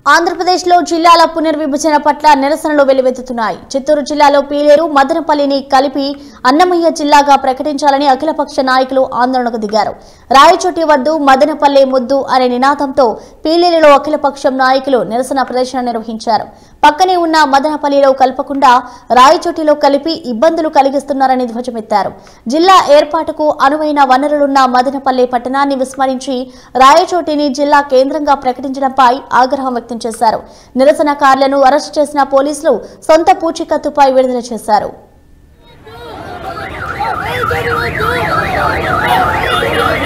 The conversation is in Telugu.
ఆంధ్రప్రదేశ్లో జిల్లాల పునర్విభజన పట్ల నిరసనలు వెల్లువెత్తుతున్నాయి చిత్తూరు జిల్లాలో పీలేరు మదనపల్లిని కలిపి అన్నమయ్య జిల్లాగా ప్రకటించాలని అఖిలపక్ష నాయకులు ఆందోళనకు దిగారు రాయచోటి వద్దు మదనపల్లి ముద్దు అనే నినాదంతో పీలేరులో అఖిలపక్షం నాయకులు నిరసన ప్రదర్శన నిర్వహించారు పక్కనే ఉన్న మదనపల్లిలో కలపకుండా రాయచోటిలో కలిపి ఇబ్బందులు కలిగిస్తున్నారని ధ్వజమెత్తారు జిల్లా ఏర్పాటుకు అనువైన వనరులున్న మదనపల్లి పట్టణాన్ని విస్మరించి రాయచోటిని జిల్లా కేంద్రంగా ప్రకటించడంపై ఆగ్రహం వ్యక్తం చేశారు నిరసనకారులను అరెస్టు చేసిన పోలీసులు సొంత పూచికత్తుపై విడుదల చేశారు Hey,